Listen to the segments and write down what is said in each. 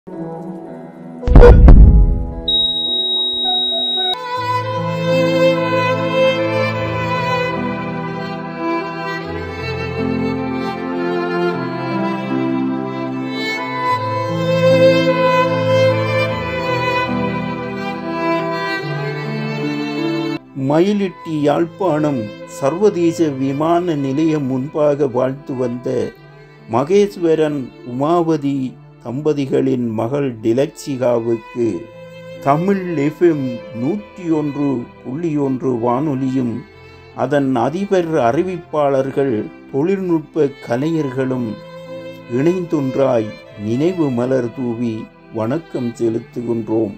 மயிலிட்டி யாழ்ப்பாணம் சர்வதேச விமான நிலையம் முன்பாக வாழ்த்து வந்த மகேஸ்வரன் உமாவதி தம்பதிகளின் மகள் டிலக்ஷிகாவுக்கு தமிழ் எஃப்எம் நூற்றி ஒன்று புள்ளி ஒன்று வானொலியும் அதன் அதிபர் அறிவிப்பாளர்கள் தொழில்நுட்ப கலைஞர்களும் இணைந்தொன்றாய் நினைவு மலர் தூவி வணக்கம் செலுத்துகின்றோம்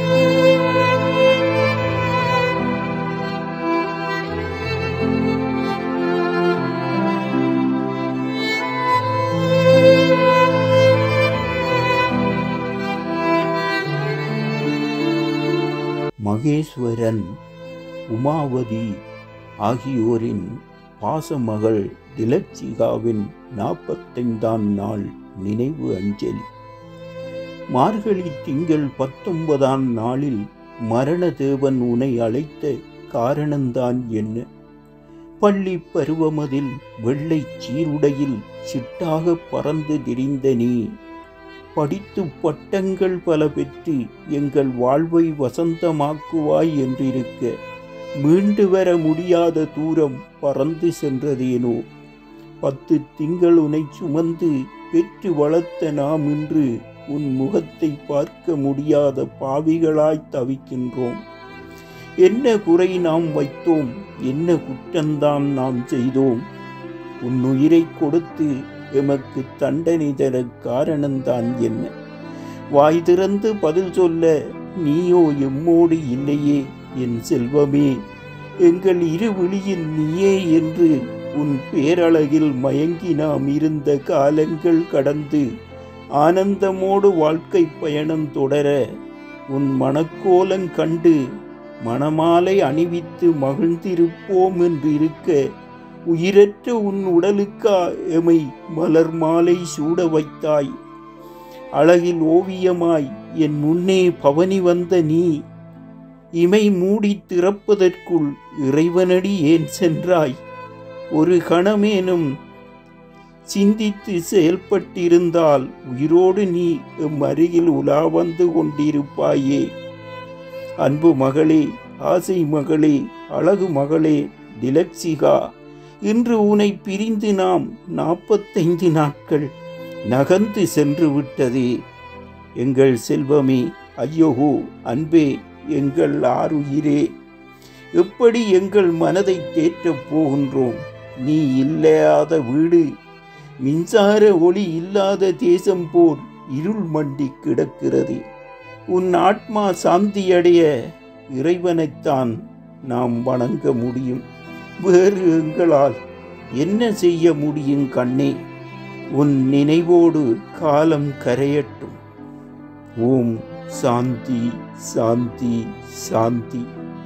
மகேஸ்வரன் உமாவதி ஆகியோரின் பாசமகள் டிலக்ஷிகாவின் நாற்பத்தைந்தாம் நாள் நினைவு அஞ்சலி மார்கழி திங்கள் பத்தொன்பதாம் நாளில் மரணதேவன் உனை அழைத்த காரணந்தான் என்ன பள்ளி பருவமதில் வெள்ளை சீருடையில் சிட்டாக பறந்து திரிந்த நீ படித்து பட்டங்கள் பல பெற்று எங்கள் வாழ்வை வசந்தமாக்குவாய் என்றிருக்க மீண்டு வர முடியாத தூரம் பறந்து சென்றதேனோ பத்து திங்கள் உனை சுமந்து பெற்று வளர்த்த நாம் இன்று உன் முகத்தை பார்க்க முடியாத பாவிகளாய் தவிக்கின்றோம் என்ன குறை நாம் வைத்தோம் என்ன குற்றந்தான் நாம் செய்தோம் உன் உயிரை கொடுத்து எமக்கு தண்டனை தர காரணம்தான் என்ன வாய் திறந்து பதில் சொல்ல நீயோ எம்மோடு இல்லையே என் செல்வமே எங்கள் இரு விழியின் நீயே என்று உன் பேரழகில் மயங்கி நாம் இருந்த காலங்கள் கடந்து ஆனந்தமோடு வாழ்க்கை பயணம் தொடர உன் மணக்கோலம் கண்டு மணமாலை அணிவித்து மகிழ்ந்திருப்போம் என்று இருக்க உயிரற்ற உன் உடலுக்கா எமை மலர் மாலை சூட வைத்தாய் அழகில் ஓவியமாய் என் முன்னே பவனி வந்த நீ இமை மூடி திறப்பதற்குள் இறைவனடி ஏன் சென்றாய் ஒரு கணமேனும் சிந்தித்து செயல்பட்டிருந்தால் உயிரோடு நீ எம் அருகில் உலா வந்து கொண்டிருப்பாயே அன்பு மகளே ஆசை மகளே அழகு மகளே டிலக்ஷிகா இன்று உனை பிரிந்து நாம் நாற்பத்தைந்து நாட்கள் நகர்ந்து சென்று விட்டதே எங்கள் செல்வமே ஐயோகோ அன்பே எங்கள் ஆறுயிரே எப்படி எங்கள் மனதை தேற்றப் போகின்றோம் நீ இல்லாத வீடு மின்சார ஒளி இல்லாத தேசம் போல் இருள் மண்டி கிடக்கிறது உன் ஆத்மா சாந்தியடைய இறைவனைத்தான் நாம் வணங்க முடியும் வேறு எங்களால் என்ன செய்ய முடியும் கண்ணே உன் நினைவோடு காலம் கரையட்டும் ஓம் சாந்தி சாந்தி சாந்தி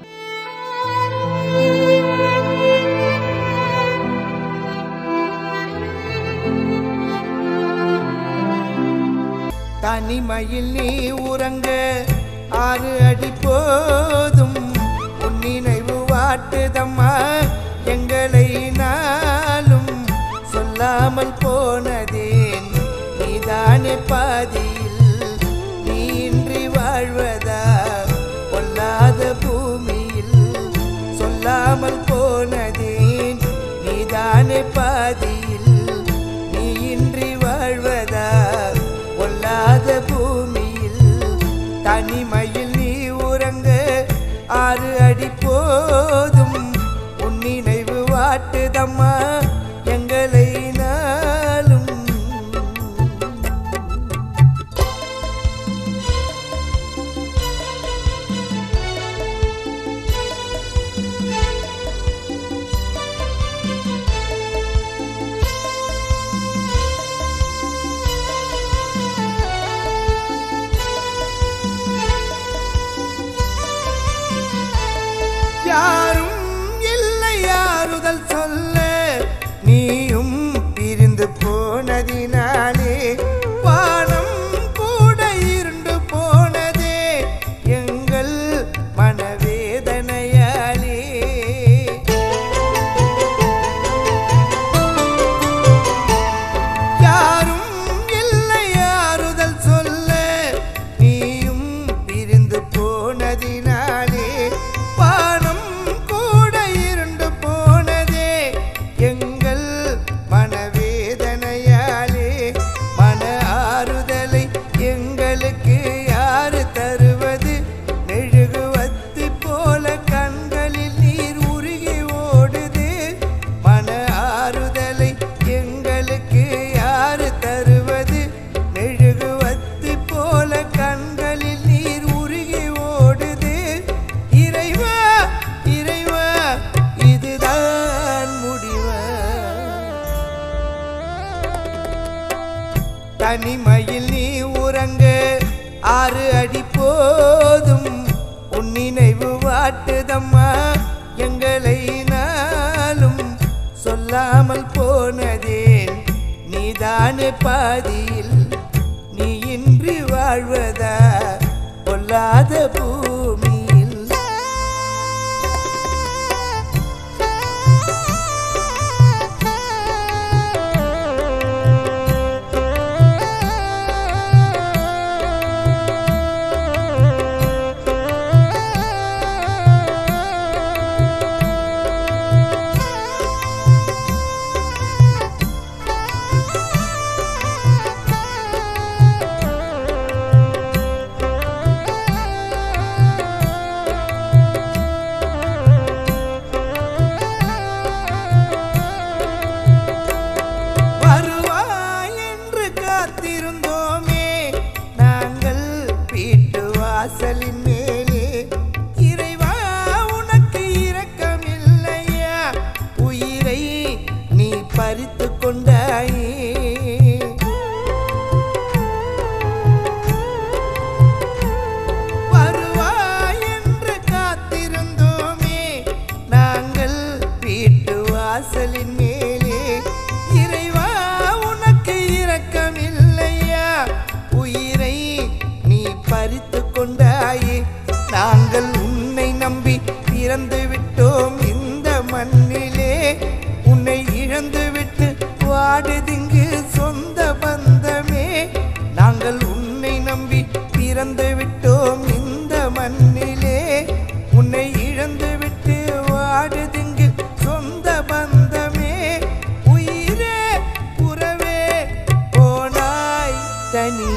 தனிமையில் நீ உறங்க ஆறு அடி போதும் உன் நினைவு வாட்டுதம்மா எங்களை நாளும் சொல்லாமல் போனதேன் நீதானே பாதியில் நீ இன்றி வாழ்வதா பொல்லாத பூமியில் சொல்லாமல் போனதேன் நீதானே பாதியில் நீ இன்றி வாழ்வதா பொல்லாத பூமியில் தனிமையில் நீ உறங்க ஆறு அடி போதும் உன் நினைவு வாட்டுதம்மா எங்களை நாளும் யாரும் இல்லை யாருதல் சொல்ல ஆறு அடி போதும் உன் நினைவு வாட்டுதம்மா எங்களை நாளும் சொல்லாமல் போனதேன் நீதானே பாதியில் நீ இன்றி வாழ்வதா பொல்லாத பூமியில் வருவாய் என்று காத்திருந்தோமே நாங்கள் வீட்டு வாசலின் மேலே இறைவா உனக்கு இரக்கமில்லையா உயிரை நீ பறித்து கொண்டாயே வருவாய் என்று காத்திருந்தோமே நாங்கள் வீட்டு வாசலின் மேலே இறைவா உனக்கு இரக்கமில்லையா உயிரை நீ பறித்து கொண்டாயே நாங்கள் உன்னை நம்பி பிறந்து விட்டோம் இந்த மண்ணிலே உன்னை இழந்து விட்டு வாடுதிங்கு சொந்த பந்தமே நாங்கள் உன்னை நம்பி பிறந்து விட்டோம் இந்த மண்ணிலே உன்னை இழந்து விட்டு வாடுதிங்கு சொந்த பந்தமே உயிரே உறவே போனாய் தனி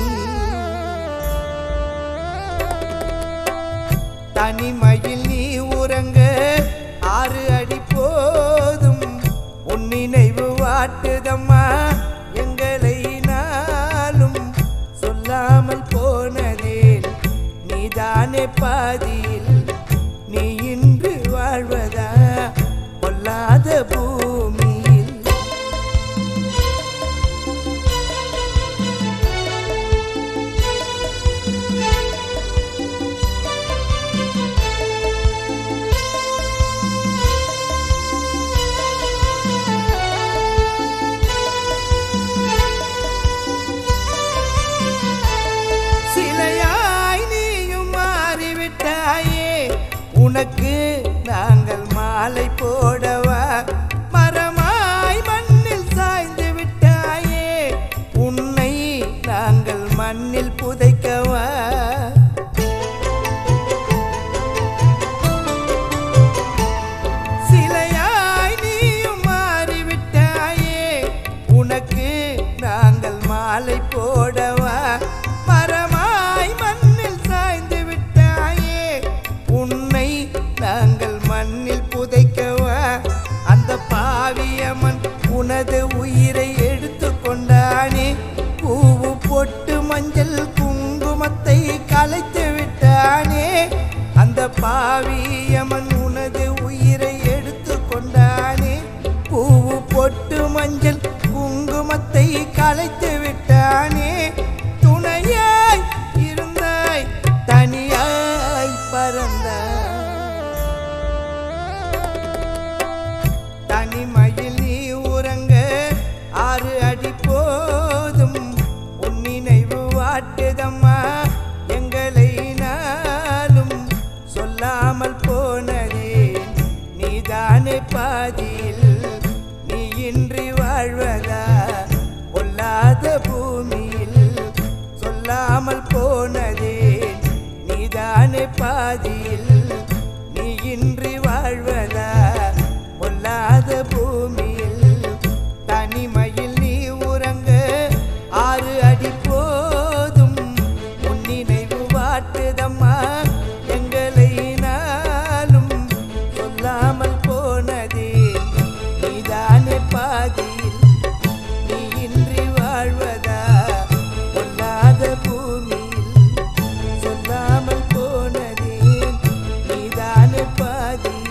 தனிமையில் நீ உறங்க ஆறு அடி போதும் உன் நினைவு வாட்டுதம்மா எங்களை நாளும் சொல்லாமல் போனதேன் நீதானே பாதியில் நீ இன்று வாழ்வதா பொல்லாத பூமியில் சிலையாய் நீயும் மாறிவிட்டாயே உனக்கு நாங்கள் மாலை போடவா மரமாய் மண்ணில் சாய்ந்து விட்டாயே உன்னை நாங்கள் மண்ணில் புதைக்கவா சிலையாய் நீயும் மாறிவிட்டாயே உனக்கு நாங்கள் மாலை போடவா மரமாய் மண்ணில் சாய்ந்து விட்டாயே உன்னை நாங்கள் மண்ணில் புதைக்கவா அந்த பாவியம்மன் உனது உயிரை எடுத்து கொண்டானே பூவு பொட்டு மஞ்சள் குங்குமத்தை கலைத்து விட்டானே அந்த பாவியம்மன் உனது உயிரை எடுத்து கொண்டானே பூவு பொட்டு மஞ்சள் குங்குமத்தை கலைத்து விட்டானே துணையாய் இருந்தாய் தனியாய் பறந்தாய் தனிமையில் நீ உறங்க ஆறு அடி போதும் உன் நினைவு வாட்டுதம்மா எங்களை நாளும் சொல்லாமல் போனதே நீதானே பாதியில் நீ இன்றி வாழ்வதா பொல்லாத பூமியில் சொல்லாமல் போனதே நீதானே பாதியில் நீ இன்றி வாழ்வதா பொல்லாத பூமியில் தனிமையில் நீ உறங்க ஆறு அடி போதும் உன் நினைவு வாட்டுதம்மா எங்களை நாளும் சொல்லாமல் போனதே நீதானே பாதியில் நீ இன்றி வாழ்வதா பொல்லாத பூமியில் சொல்லாமல் போனதே நீதானே பாதி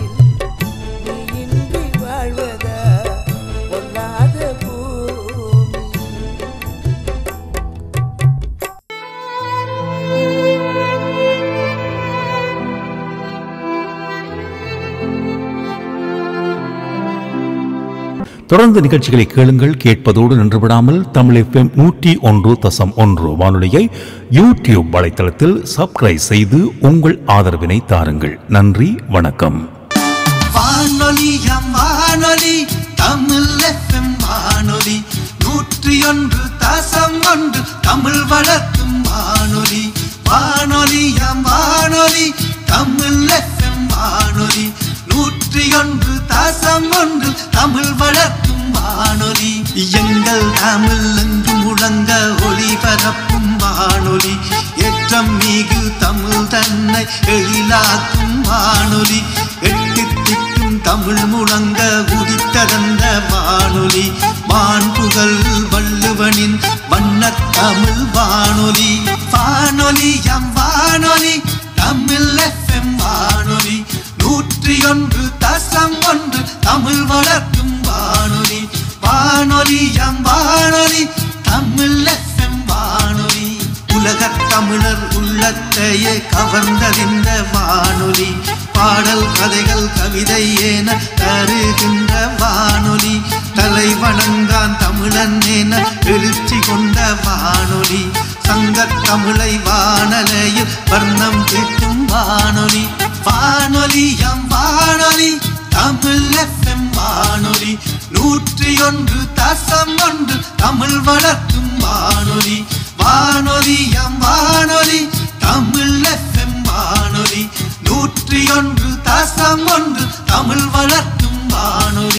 தொடர்ந்து நிகழ்ச்சிகளை கேளுங்கள் கேட்பதோடு நின்றுவிடாமல் தமிழ் எஃப்எம் நூற்றி ஒன்று தசம் ஒன்று வானொலியை யூடியூப் வலைத்தளத்தில் சப்ஸ்கிரைப் செய்து உங்கள் ஆதரவினை தாருங்கள் நன்றி வணக்கம் வானொலியம் வானொலி தமிழ் எஃப்எம் வானொலி நூற்றி ஒன்று தசம் ஒன்று தமிழ் வளர்க்கும் வானொலி வானொலியம் வானொலி தமிழ் எஃப்எம் வானொலி நூற்றி ஒன்று தசம் ஒன்று தமிழ் வளர்க்கும் வானொலி எங்கள் தமிழ் என்று முழங்க ஒளிபரப்பும் வானொலி ஏற்றம் மிகு தமிழ் தன்னை எழிலாக்கும் வானொலி எட்டு திக்கும் தமிழ் முழங்க உதித்ததந்த வானொலி வான்புகள் வள்ளுவனின் வண்ணத் தமிழ் வானொலி வானொலி எம் வானொலி தமிழ் எஃப்எம் வானொலி நூற்றி ஒன்று தசம் ஒன்று தமிழ் வளர்க்கும் வானொலி வானொலி எம் வானொலி தமிழ் எஃப்எம் வானொலி உலகத் தமிழர் உள்ளத்தையே கவர்ந்தறிந்த வானொலி பாடல் கதைகள் கவிதை என தருகின்ற வானொலி தலை வணங்கான் தமிழன் என எழுச்சி கொண்ட வானொலி சங்கத் தமிழை வானலையில் வர்ணம் தீட்டும் வானொலி வானொலி எம் வானொலி தமிழ் எஃப்எம் வானொலி நூற்றி ஒன்று தசம் ஒன்று தமிழ் வளர்க்கும் வானொலி வானொலி எம் வானொலி தமிழ் எஃப்எம் வானொலி நூற்றி ஒன்று தசம் ஒன்று தமிழ் வளர்க்கும் வானொலி